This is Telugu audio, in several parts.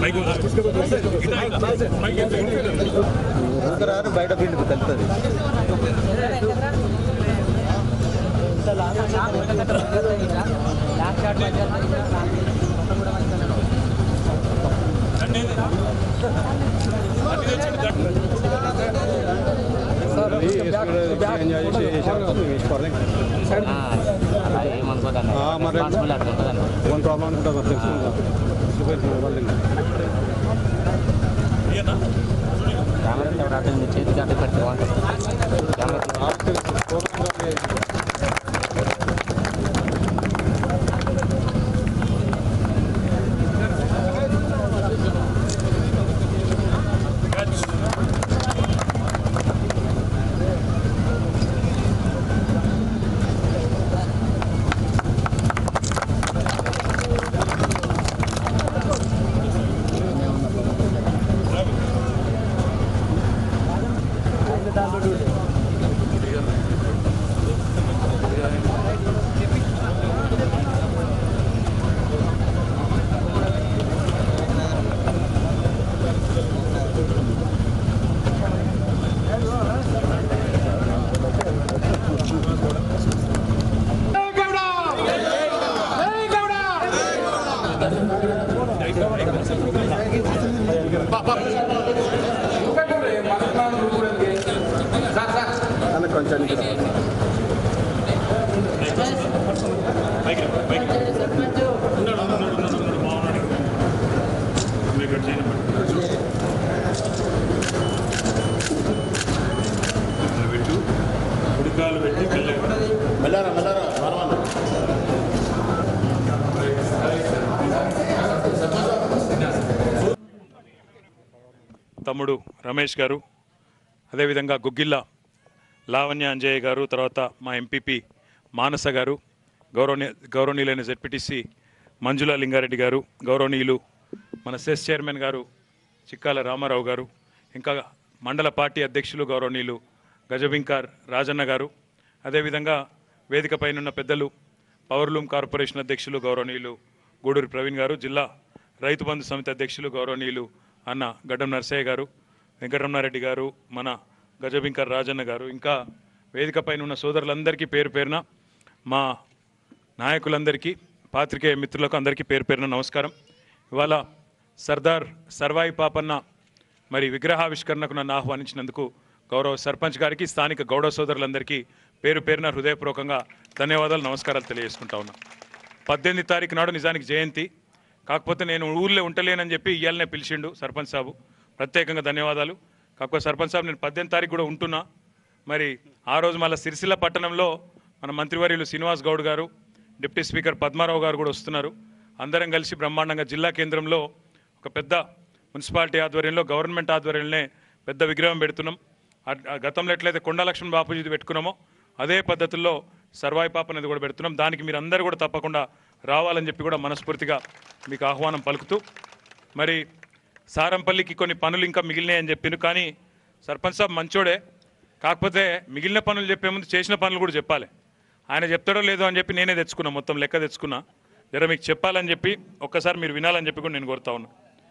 రాను బయట పిండి తెలుస్తుంది ఏమనుకోదండి మరి రెస్పాన్సిబుల్ అట్లా ఉంటుందండి వన్ ప్రాబ్లం ఉంటుంది మరి తెలుసుకుందాం కెమెరా కెమెరా అటు మీ చేతికి అటు పెట్టి బాగుంటుంది కెమెరా పెట్టు ఉడికాలు పెట్టి మెల్లగా తమ్ముడు రమేష్ గారు అదేవిధంగా గుగ్గిళ్ళ లావణ్య అంజయ్య గారు తర్వాత మా ఎంపీపీ మానస గారు గౌరవనీయ గౌరవనీయులైన జెడ్పీటీసీ మంజుల లింగారెడ్డి గారు గౌరవనీయులు మన సెస్ చైర్మన్ గారు చిక్కాల రామారావు గారు ఇంకా మండల పార్టీ అధ్యక్షులు గౌరవనీయులు గజబింకార్ రాజన్న గారు అదేవిధంగా వేదిక పైనున్న పెద్దలు పవర్లూమ్ కార్పొరేషన్ అధ్యక్షులు గౌరవనీయులు గూడూరి ప్రవీణ్ గారు జిల్లా రైతు బంధు సమితి అధ్యక్షులు గౌరవనీయులు అన్న గడ్డం నర్సయ్య గారు వెంకటరమణారెడ్డి గారు మన గజబింకర్ రాజన్న గారు ఇంకా వేదిక పైన ఉన్న సోదరులందరికీ పేరు పేరున మా నాయకులందరికీ పాత్రికేయ మిత్రులకు అందరికీ పేరు పేరున నమస్కారం ఇవాళ సర్దార్ సర్వాయి పాపన్న మరి విగ్రహావిష్కరణకు నన్ను ఆహ్వానించినందుకు గౌరవ సర్పంచ్ గారికి స్థానిక గౌడ సోదరులందరికీ పేరు పేరున హృదయపూర్వకంగా ధన్యవాదాలు నమస్కారాలు తెలియజేసుకుంటా ఉన్నా పద్దెనిమిది తారీఖు నాడు నిజానికి జయంతి కాకపోతే నేను ఊర్లో ఉంటలేనని చెప్పి ఇయ్యాలనే పిలిచిండు సర్పంచ్ సాబు ప్రత్యేకంగా ధన్యవాదాలు కాకపోతే సర్పంచ్ సాబు నేను పద్దెనిమిది తారీఖు కూడా ఉంటున్నా మరి ఆ రోజు మళ్ళీ సిరిసిల్ల పట్టణంలో మన మంత్రివర్యులు శ్రీనివాస్ గౌడ్ గారు డిప్యూటీ స్పీకర్ పద్మారావు గారు కూడా వస్తున్నారు అందరం కలిసి బ్రహ్మాండంగా జిల్లా కేంద్రంలో ఒక పెద్ద మున్సిపాలిటీ ఆధ్వర్యంలో గవర్నమెంట్ ఆధ్వర్యంలోనే పెద్ద విగ్రహం పెడుతున్నాం ఆ- ఆ గతంలో ఎట్లయితే కొండా లక్ష్మణ్ బాపూజీది పెట్టుకున్నామో అదే పద్ధతుల్లో సర్వాయి పాప అనేది కూడా పెడుతున్నాం దానికి మీరు అందరూ కూడా తప్పకుండా రావాలని చెప్పి కూడా మనస్ఫూర్తిగా మీకు ఆహ్వానం పలుకుతూ మరి సారంపల్లికి కొన్ని పనులు ఇంకా మిగిలినాయని చెప్పిండు కానీ సర్పంచ్ సాబ్ మంచోడే కాకపోతే మిగిలిన పనులు చెప్పే ముందు చేసిన పనులు కూడా చెప్పాలి ఆయన చెప్తాడో లేదో అని చెప్పి నేనే తెచ్చుకున్నా మొత్తం లెక్క తెచ్చుకున్నా జర మీకు చెప్పాలని చెప్పి ఒక్కసారి మీరు వినాలని చెప్పి కూడా నేను కోరుతా ఉన్నా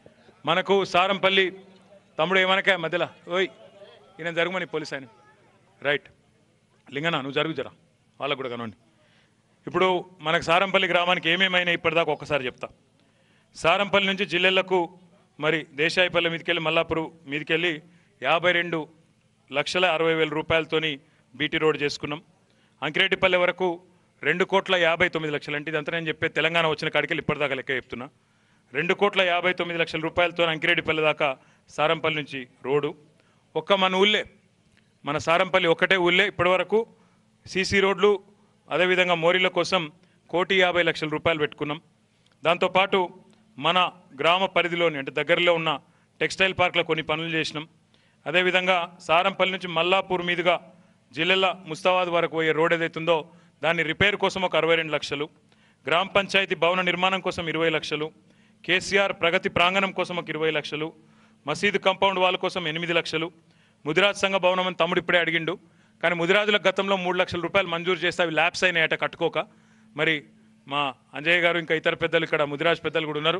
మనకు సారంపల్లి తమ్ముడు ఏమనకా మధ్యలో ఓయ్ ఈయన జరగమని పోలీస్ ఆయన రైట్ లింగనా నువ్వు జరుగు జరా వాళ్ళకు కూడా కనండి ఇప్పుడు మనకు సారంపల్లి గ్రామానికి ఏమేమైనా ఇప్పటిదాకా ఒక్కసారి చెప్తా సారంపల్లి నుంచి జిల్లెళ్లకు మరి దేశాయిపల్లి మీదకెళ్ళి మల్లాపురు మీదకెళ్ళి యాభై రెండు లక్షల అరవై వేల రూపాయలతోని బీటీ రోడ్ చేసుకున్నాం అంకిరెడ్డిపల్లి వరకు రెండు కోట్ల యాభై తొమ్మిది లక్షలు అంటే ఇదంతా నేను చెప్పే తెలంగాణ వచ్చిన కాడికి ఇప్పటిదాకా లెక్క చెప్తున్నా రెండు కోట్ల యాభై తొమ్మిది లక్షల రూపాయలతో అంకిరెడ్డిపల్లి దాకా సారంపల్లి నుంచి రోడ్డు ఒక్క మన ఊళ్ళే మన సారంపల్లి ఒక్కటే ఊళ్ళే ఇప్పటివరకు సీసీ రోడ్లు అదేవిధంగా మోరీల కోసం కోటి యాభై లక్షల రూపాయలు పెట్టుకున్నాం దాంతోపాటు మన గ్రామ పరిధిలోని అంటే దగ్గరలో ఉన్న టెక్స్టైల్ పార్క్లో కొన్ని పనులు చేసినాం అదేవిధంగా సారంపల్లి నుంచి మల్లాపూర్ మీదుగా జిల్లెల ముస్తాబాద్ వరకు పోయే రోడ్ ఏదైతుందో దాన్ని రిపేర్ కోసం ఒక అరవై రెండు లక్షలు గ్రామ పంచాయతీ భవన నిర్మాణం కోసం ఇరవై లక్షలు కేసీఆర్ ప్రగతి ప్రాంగణం కోసం ఒక ఇరవై లక్షలు మసీదు కాంపౌండ్ వాళ్ళ కోసం ఎనిమిది లక్షలు ముదిరాజ్ సంఘ భవనం అని తమ్ముడు ఇప్పుడే అడిగిండు కానీ ముదిరాజుల గతంలో మూడు లక్షల రూపాయలు మంజూరు చేస్తే అవి ల్యాబ్స్ అయినాయట కట్టుకోక మరి మా అంజయ్య గారు ఇంకా ఇతర పెద్దలు ఇక్కడ ముదిరాజ్ పెద్దలు కూడా ఉన్నారు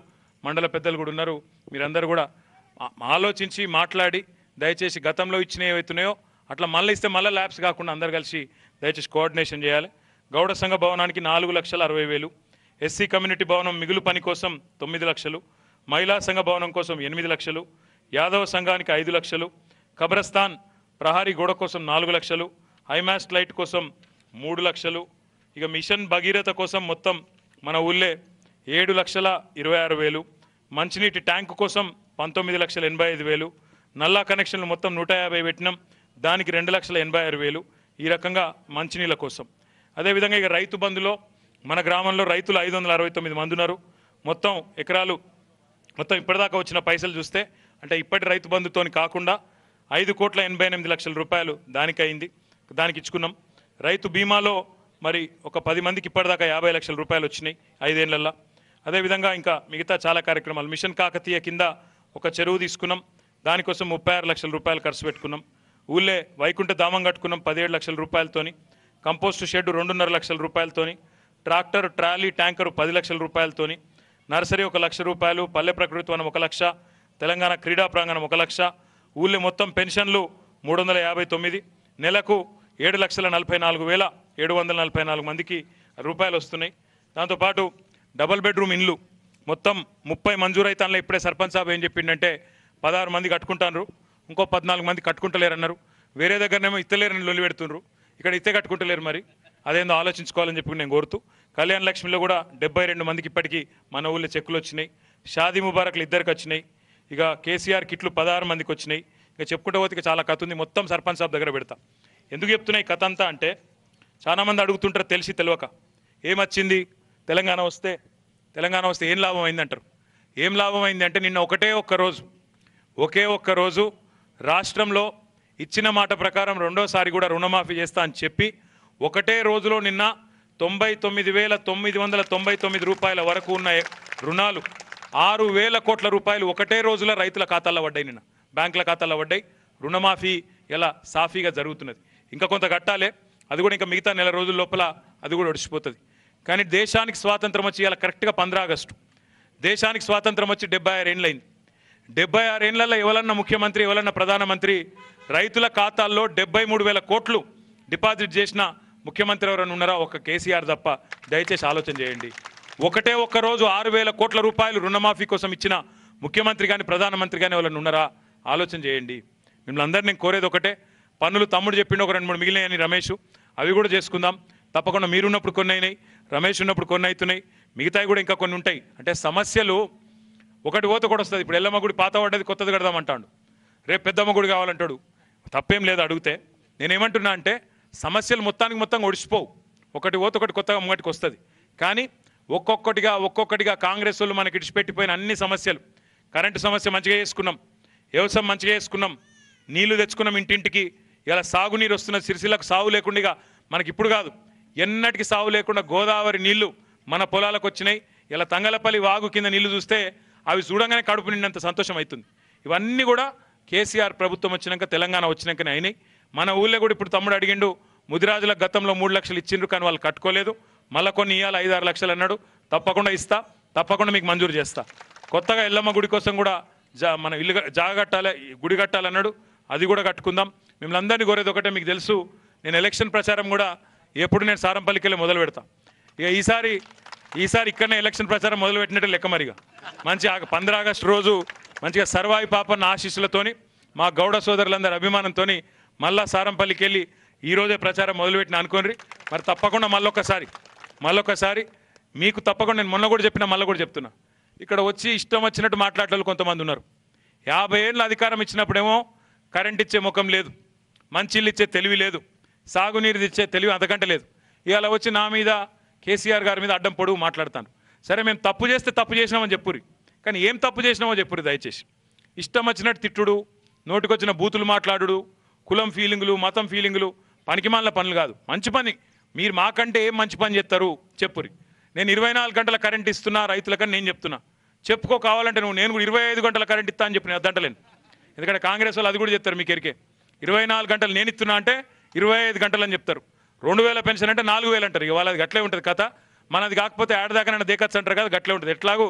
మండల పెద్దలు కూడా ఉన్నారు మీరందరూ కూడా ఆ- ఆలోచించి మాట్లాడి దయచేసి గతంలో ఇచ్చిన ఏవైతున్నాయో అట్లా మళ్ళీ ఇస్తే మళ్ళీ ల్యాబ్స్ కాకుండా అందరు కలిసి దయచేసి కోఆర్డినేషన్ చేయాలి గౌడ సంఘ భవనానికి నాలుగు లక్షల అరవై వేలు ఎస్సీ కమ్యూనిటీ భవనం మిగులు పని కోసం తొమ్మిది లక్షలు మహిళా సంఘ భవనం కోసం ఎనిమిది లక్షలు యాదవ సంఘానికి ఐదు లక్షలు కబ్రస్థాన్ ప్రహారీ గోడ కోసం నాలుగు లక్షలు ఐమాస్ట్ లైట్ కోసం మూడు లక్షలు ఇక మిషన్ భగీరథ కోసం మొత్తం మన ఊళ్ళే ఏడు లక్షల ఇరవై ఆరు వేలు మంచినీటి ట్యాంకు కోసం పంతొమ్మిది లక్షల ఎనభై ఐదు వేలు నల్లా కనెక్షన్లు మొత్తం నూట యాభై పెట్టినాం దానికి రెండు లక్షల ఎనభై ఆరు వేలు ఈ రకంగా మంచినీళ్ళ కోసం అదేవిధంగా ఇక రైతు బంధులో మన గ్రామంలో రైతులు ఐదు వందల అరవై తొమ్మిది మంది ఉన్నారు మొత్తం ఎకరాలు మొత్తం ఇప్పటిదాకా వచ్చిన పైసలు చూస్తే అంటే ఇప్పటి రైతు బంధుతోని కాకుండా ఐదు కోట్ల ఎనభై ఎనిమిది లక్షల రూపాయలు దానికి అయింది దానికి ఇచ్చుకున్నాం రైతు బీమాలో మరి ఒక పది మందికి ఇప్పటిదాకా యాభై లక్షల రూపాయలు వచ్చినాయి ఐదేళ్లలో అదేవిధంగా ఇంకా మిగతా చాలా కార్యక్రమాలు మిషన్ కాకతీయ కింద ఒక చెరువు తీసుకున్నాం దానికోసం ముప్పై ఆరు లక్షల రూపాయలు ఖర్చు పెట్టుకున్నాం ఊళ్ళే వైకుంఠ ధామం కట్టుకున్నాం పదిహేడు లక్షల రూపాయలతోని కంపోస్ట్ షెడ్ రెండున్నర లక్షల రూపాయలతోని ట్రాక్టర్ ట్రాలీ ట్యాంకరు పది లక్షల రూపాయలతోని నర్సరీ ఒక లక్ష రూపాయలు పల్లె ప్రకృతి వనం ఒక లక్ష తెలంగాణ క్రీడా ప్రాంగణం ఒక లక్ష ఊళ్ళో మొత్తం పెన్షన్లు మూడు వందల యాభై తొమ్మిది నెలకు ఏడు లక్షల నలభై నాలుగు వేల ఏడు వందల నలభై నాలుగు మందికి రూపాయలు వస్తున్నాయి దాంతోపాటు డబల్ బెడ్రూమ్ ఇండ్లు మొత్తం ముప్పై మంజూరైతే అందులో ఇప్పుడే సర్పంచ్ సాబ్ ఏం చెప్పిండంటే పదహారు మంది కట్టుకుంటారు ఇంకో పద్నాలుగు మంది కట్టుకుంటలేరన్నారు వేరే దగ్గరనేమో ఇత్తలేరని లొల్లి పెడుతుండ్రు ఇక్కడ ఇత్తే కట్టుకుంటలేరు మరి అదేందో ఆలోచించుకోవాలని చెప్పి నేను కోరుతూ కళ్యాణ లక్ష్మిలో కూడా డెబ్బై రెండు మందికి ఇప్పటికీ మన ఊళ్ళో చెక్కులు వచ్చినాయి షాదీ ముబారక్లు ఇద్దరికి వచ్చినాయి ఇక కేసీఆర్ కిట్లు పదహారు మందికి వచ్చినాయి ఇక చెప్పుకుంటే పోతే ఇక చాలా కథ ఉంది మొత్తం సర్పంచ్ సాబ్ దగ్గర పెడతా ఎందుకు చెప్తున్నాయి కథ అంతా అంటే చాలామంది అడుగుతుంటారు తెలిసి తెలియక ఏమొచ్చింది తెలంగాణ వస్తే తెలంగాణ వస్తే ఏం లాభం అయిందంటారు ఏం లాభం అయింది అంటే నిన్న ఒకటే ఒక్క రోజు ఒకే ఒక్క రోజు రాష్ట్రంలో ఇచ్చిన మాట ప్రకారం రెండోసారి కూడా రుణమాఫీ చేస్తా అని చెప్పి ఒకటే రోజులో నిన్న తొంభై తొమ్మిది వేల తొమ్మిది వందల తొంభై తొమ్మిది రూపాయల వరకు ఉన్న రుణాలు ఆరు వేల కోట్ల రూపాయలు ఒకటే రోజులో రైతుల ఖాతాల్లో పడ్డాయి నిన్న బ్యాంకుల ఖాతాల్లో పడ్డాయి రుణమాఫీ ఇలా సాఫీగా జరుగుతున్నది ఇంకా కొంత కట్టాలే అది కూడా ఇంకా మిగతా నెల రోజుల లోపల అది కూడా ఒడిచిపోతుంది కానీ దేశానికి స్వాతంత్రం వచ్చి ఇలా కరెక్ట్గా పంద్రా ఆగస్టు దేశానికి స్వాతంత్రం వచ్చి డెబ్బై ఆరు ఏండ్లైంది డెబ్బై ఆరేళ్లలో ఎవరన్నా ముఖ్యమంత్రి ఎవరన్నా ప్రధానమంత్రి రైతుల ఖాతాల్లో డెబ్బై మూడు వేల కోట్లు డిపాజిట్ చేసిన ముఖ్యమంత్రి ఎవరైనా ఉన్నారా ఒక కేసీఆర్ తప్ప దయచేసి ఆలోచన చేయండి ఒకటే ఒక్క రోజు ఆరు వేల కోట్ల రూపాయలు రుణమాఫీ కోసం ఇచ్చిన ముఖ్యమంత్రి కానీ ప్రధానమంత్రి కానీ ఎవరైనా ఉన్నారా ఆలోచన చేయండి మిమ్మల్ని అందరినీ నేను కోరేది ఒకటే పన్నులు తమ్ముడు చెప్పిండు ఒక రెండు మూడు మిగిలినాయని రమేష్ అవి కూడా చేసుకుందాం తప్పకుండా మీరున్నప్పుడు కొన్ని అయినాయి రమేష్ ఉన్నప్పుడు కొన్ని అవుతున్నాయి మిగతావి కూడా ఇంకా కొన్ని ఉంటాయి అంటే సమస్యలు ఒకటి పోతే కూడా వస్తుంది ఇప్పుడు ఎల్లమ్మ గుడి పాత పడ్డది కొత్తది కడదామంటాడు రేపు పెద్దమ్మ గుడి కావాలంటాడు తప్పేం లేదు అడిగితే నేనేమంటున్నా అంటే సమస్యలు మొత్తానికి మొత్తం ఒడిచిపోవు ఒకటి పోతే ఒకటి కొత్తగా ముంగటికి వస్తుంది కానీ ఒక్కొక్కటిగా ఒక్కొక్కటిగా కాంగ్రెస్ వాళ్ళు మనకి ఇడిచిపెట్టిపోయిన అన్ని సమస్యలు కరెంటు సమస్య మంచిగా చేసుకున్నాం వ్యవసాయం మంచిగా చేసుకున్నాం నీళ్లు తెచ్చుకున్నాం ఇంటింటికి ఇలా సాగునీరు వస్తున్న సిరిసిల్లకు సాగు లేకుండా మనకి ఇప్పుడు కాదు ఎన్నటికి సాగు లేకుండా గోదావరి నీళ్లు మన పొలాలకు వచ్చినాయి ఇలా తంగలపల్లి వాగు కింద నీళ్లు చూస్తే అవి చూడంగానే కడుపు నిండినంత సంతోషం అవుతుంది ఇవన్నీ కూడా కేసీఆర్ ప్రభుత్వం వచ్చినాక తెలంగాణ వచ్చినాకనే అయినాయి మన ఊళ్ళో కూడా ఇప్పుడు తమ్ముడు అడిగిండు ముదిరాజులకు గతంలో మూడు లక్షలు ఇచ్చిండ్రు కానీ వాళ్ళు కట్టుకోలేదు మళ్ళీ కొన్ని ఇవ్వాలి ఐదు ఆరు లక్షలు అన్నాడు తప్పకుండా ఇస్తా తప్పకుండా మీకు మంజూరు చేస్తా కొత్తగా ఎల్లమ్మ గుడి కోసం కూడా జా మన ఇల్లు క- జాగ కట్టాలి గుడి కట్టాలన్నాడు అది కూడా కట్టుకుందాం మిమ్మల్ని అందరినీ కోరేది ఒకటే మీకు తెలుసు నేను ఎలక్షన్ ప్రచారం కూడా ఎప్పుడు నేను సారంపల్లికి వెళ్ళి మొదలు పెడతా ఇక ఈసారి ఈసారి ఇక్కడనే ఎలక్షన్ ప్రచారం మొదలు పెట్టినట్టు లెక్క మరిగా మంచి ఆగ- పంద్ర ఆగస్టు రోజు మంచిగా సర్వాయి పాపన్న ఆశీస్సులతోని మా గౌడ సోదరులందరి అభిమానంతోని మళ్ళా సారంపల్లికి వెళ్ళి ఈ రోజే ప్రచారం మొదలుపెట్టిన అనుకోండి మరి తప్పకుండా మళ్ళొక్కసారి మళ్ళొక్కసారి మీకు తప్పకుండా నేను మొన్న కూడా చెప్పిన మళ్ళీ కూడా చెప్తున్నా ఇక్కడ వచ్చి ఇష్టం వచ్చినట్టు మాట్లాడేవాళ్ళు కొంతమంది ఉన్నారు యాభై ఏళ్ళ అధికారం ఇచ్చినప్పుడేమో కరెంట్ ఇచ్చే ముఖం లేదు మంచిళ్ళు ఇచ్చే తెలివి లేదు సాగునీరు ఇచ్చే తెలివి అంతకంటే లేదు ఇవాళ వచ్చి నా మీద కేసీఆర్ గారి మీద అడ్డం పొడుగు మాట్లాడతాను సరే మేము తప్పు చేస్తే తప్పు చేసినామని చెప్పురి కానీ ఏం తప్పు చేసినామో చెప్పురి దయచేసి ఇష్టం వచ్చినట్టు తిట్టుడు నోటికొచ్చిన బూతులు మాట్లాడుడు కులం ఫీలింగులు మతం ఫీలింగులు పనికిమాల పనులు కాదు మంచి పని మీరు మాకంటే ఏం మంచి పని చేస్తారు చెప్పురి నేను ఇరవై నాలుగు గంటల కరెంట్ ఇస్తున్నా రైతులకని నేను చెప్తున్నా చెప్పుకో కావాలంటే నువ్వు నేను కూడా ఇరవై ఐదు గంటల కరెంట్ ఇస్తా అని చెప్పి నేను అద్దంటలేను ఎందుకంటే కాంగ్రెస్ వాళ్ళు అది కూడా చెప్తారు మీకు ఎరికే ఇరవై నాలుగు గంటలు నేను ఇస్తున్నా అంటే ఇరవై ఐదు గంటలు అని చెప్తారు రెండు వేల పెన్షన్ అంటే నాలుగు వేలు అంటారు ఇక వాళ్ళది గట్లే ఉంటుంది కథ మనది కాకపోతే ఆడదాకా దేకచ్చు అంటారు కదా గట్లే ఉంటుంది ఎట్లాగూ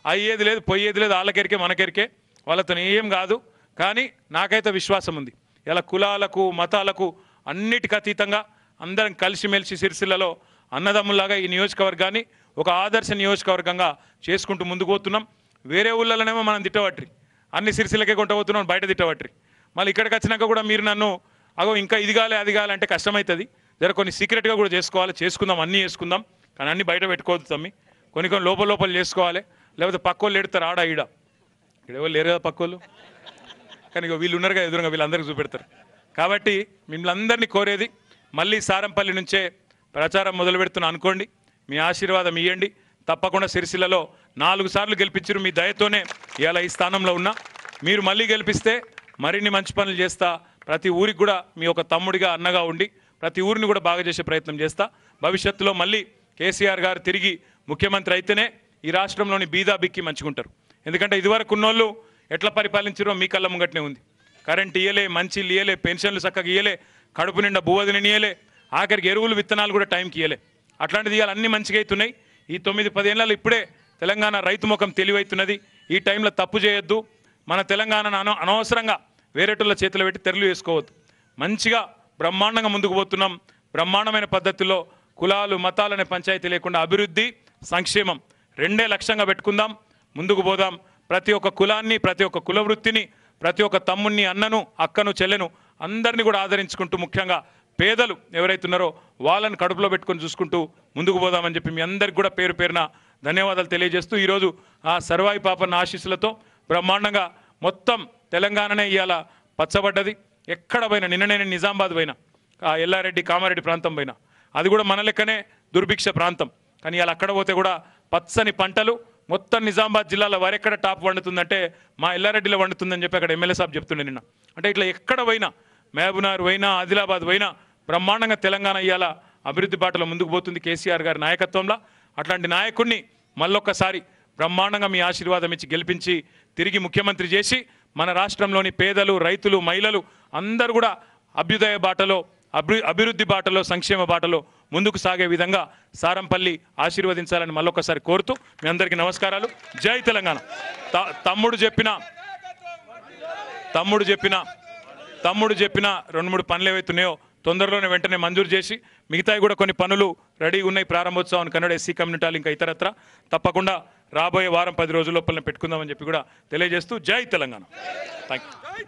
అయ్యేది లేదు పోయేది లేదు వాళ్ళకెరికే మనకెరికే వాళ్ళతో ఏం కాదు కానీ నాకైతే విశ్వాసం ఉంది ఇలా కులాలకు మతాలకు అన్నిటికి అతీతంగా అందరం కలిసిమెలిసి సిరిసిల్లలో అన్నదమ్ములాగా ఈ నియోజకవర్గాన్ని ఒక ఆదర్శ నియోజకవర్గంగా చేసుకుంటూ ముందుకు పోతున్నాం వేరే ఊళ్ళలోనేమో మనం తిట్టవట్రి అన్ని సిరిసిల్లకే కొంట పోతున్నాం బయట తిట్టవట్రి మళ్ళీ ఇక్కడికి వచ్చినాక కూడా మీరు నన్ను అగో ఇంకా ఇది కాలే అది కాలే అంటే కష్టమవుతుంది జర కొన్ని సీక్రెట్గా కూడా చేసుకోవాలి చేసుకుందాం అన్నీ చేసుకుందాం కానీ అన్నీ బయట పెట్టుకోవద్దు తమ్మి కొన్ని కొన్ని లోపల లోపల చేసుకోవాలి లేకపోతే పక్కోళ్ళు ఎడతారు ఆడ ఈడ ఇక్కడ ఎవరు లేరు కదా పక్కోళ్ళు కానీ ఇగో వీళ్ళు ఉన్నారు కదా ఎదురుగా వీళ్ళందరికీ చూపెడతారు కాబట్టి మిమ్మల్ని అందరినీ కోరేది మళ్ళీ సారంపల్లి నుంచే ప్రచారం మొదలు పెడుతున్నా అనుకోండి మీ ఆశీర్వాదం ఇవ్వండి తప్పకుండా సిరిసిల్లలో నాలుగు సార్లు గెలిపించారు మీ దయతోనే ఇవాళ ఈ స్థానంలో ఉన్నా మీరు మళ్ళీ గెలిపిస్తే మరిన్ని మంచి పనులు చేస్తా ప్రతి ఊరికి కూడా మీ ఒక తమ్ముడిగా అన్నగా ఉండి ప్రతి ఊరిని కూడా బాగా చేసే ప్రయత్నం చేస్తా భవిష్యత్తులో మళ్ళీ కేసీఆర్ గారు తిరిగి ముఖ్యమంత్రి అయితేనే ఈ రాష్ట్రంలోని బీదా బిక్కి మంచుకుంటారు ఎందుకంటే ఇదివరకు ఉన్నోళ్ళు ఎట్లా పరిపాలించారో మీ కళ్ళ ముంగట్నే ఉంది కరెంట్ ఇయ్యలే మంచి ఇయ్యలే పెన్షన్లు చక్కగా ఇయ్యలే కడుపు నిండా భూవదిని ఇయ్యలే ఆఖరికి ఎరువులు విత్తనాలు కూడా టైంకి ఇయ్యలే అట్లాంటిది ఇవాళ అన్ని మంచిగా అవుతున్నాయి ఈ తొమ్మిది పదేళ్లలో ఇప్పుడే తెలంగాణ రైతు ముఖం తెలివైతున్నది ఈ టైంలో తప్పు చేయొద్దు మన తెలంగాణను అన అనవసరంగా వేరేటోళ్ళ చేతిలో పెట్టి తెరలు వేసుకోవద్దు మంచిగా బ్రహ్మాండంగా ముందుకు పోతున్నాం బ్రహ్మాండమైన పద్ధతిలో కులాలు మతాలనే పంచాయతీ లేకుండా అభివృద్ధి సంక్షేమం రెండే లక్ష్యంగా పెట్టుకుందాం ముందుకు పోదాం ప్రతి ఒక్క కులాన్ని ప్రతి ఒక్క కుల వృత్తిని ప్రతి ఒక్క తమ్ముణ్ణి అన్నను అక్కను చెల్లెను అందరినీ కూడా ఆదరించుకుంటూ ముఖ్యంగా పేదలు ఎవరైతే ఉన్నారో వాళ్ళని కడుపులో పెట్టుకొని చూసుకుంటూ ముందుకు పోదామని చెప్పి మీ అందరికి కూడా పేరు పేరున ధన్యవాదాలు తెలియజేస్తూ ఈరోజు ఆ సర్వాయి పాపన్న ఆశీస్సులతో బ్రహ్మాండంగా మొత్తం తెలంగాణనే ఇవాళ పచ్చబడ్డది ఎక్కడ పోయినా నిన్న నేను నిజామాబాద్ పోయినా ఆ ఎల్లారెడ్డి కామారెడ్డి ప్రాంతం పోయినా అది కూడా మన లెక్కనే దుర్భిక్ష ప్రాంతం కానీ ఇలా అక్కడ పోతే కూడా పచ్చని పంటలు మొత్తం నిజామాబాద్ జిల్లాలో వరెక్కడ టాప్ వండుతుందంటే మా ఎల్లారెడ్డిలో వండుతుందని చెప్పి అక్కడ ఎమ్మెల్యే సాబ్ చెప్తుండే నిన్న అంటే ఇట్లా ఎక్కడ పోయినా మహబూబ్నగర్ పోయినా ఆదిలాబాద్ పోయినా బ్రహ్మాండంగా తెలంగాణ ఇవాళ అభివృద్ధి బాటలో ముందుకు పోతుంది కేసీఆర్ గారి నాయకత్వంలో అట్లాంటి నాయకుడిని మళ్ళొక్కసారి బ్రహ్మాండంగా మీ ఆశీర్వాదం ఇచ్చి గెలిపించి తిరిగి ముఖ్యమంత్రి చేసి మన రాష్ట్రంలోని పేదలు రైతులు మహిళలు అందరూ కూడా అభ్యుదయ బాటలో అభి అభివృద్ధి బాటలో సంక్షేమ బాటలో ముందుకు సాగే విధంగా సారంపల్లి ఆశీర్వదించాలని మళ్ళొకసారి కోరుతూ మీ అందరికీ నమస్కారాలు జై తెలంగాణ త- తమ్ముడు చెప్పిన తమ్ముడు చెప్పిన తమ్ముడు చెప్పిన రెండు మూడు పనులు ఏవైతున్నాయో తొందరలోనే వెంటనే మంజూరు చేసి మిగతాయి కూడా కొన్ని పనులు రెడీగా ఉన్నాయి ప్రారంభోత్సవం కన్నడ ఎస్సీ కమ్యూనిటీలు ఇంకా ఇతరత్ర తప్పకుండా రాబోయే వారం పది రోజుల లోపల పెట్టుకుందామని చెప్పి కూడా తెలియజేస్తూ జై తెలంగాణ థ్యాంక్ యూ